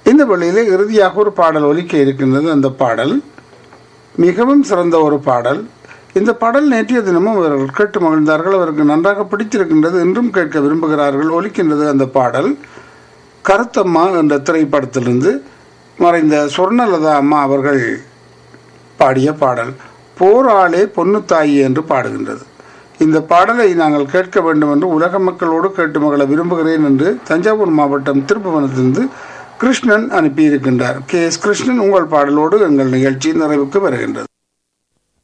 இந்த வழியிலே இறுதியாக ஒரு பாடல் ஒலிக்க இருக்கின்றது அந்த பாடல் மிகவும் சிறந்த ஒரு பாடல் இந்த பாடல் நேற்றைய தினமும் அவர்கள் கேட்டு மகிழ்ந்தார்கள் அவருக்கு நன்றாக பிடித்திருக்கின்றது இன்றும் கேட்க விரும்புகிறார்கள் ஒலிக்கின்றது அந்த பாடல் கருத்தம்மா என்ற திரைப்படத்திலிருந்து மறைந்த சொர்ணலதா அம்மா அவர்கள் பாடிய பாடல் போராளே பொன்னுத்தாயி என்று பாடுகின்றது இந்த பாடலை நாங்கள் கேட்க வேண்டும் என்று உலக மக்களோடு கேட்டு மகள விரும்புகிறேன் என்று தஞ்சாவூர் மாவட்டம் திருப்புவனத்திலிருந்து கிருஷ்ணன் அனுப்பியிருக்கின்றார் கே எஸ் கிருஷ்ணன் உங்கள் பாடலோடு எங்கள் நிகழ்ச்சி நிறைவுக்கு வருகின்றது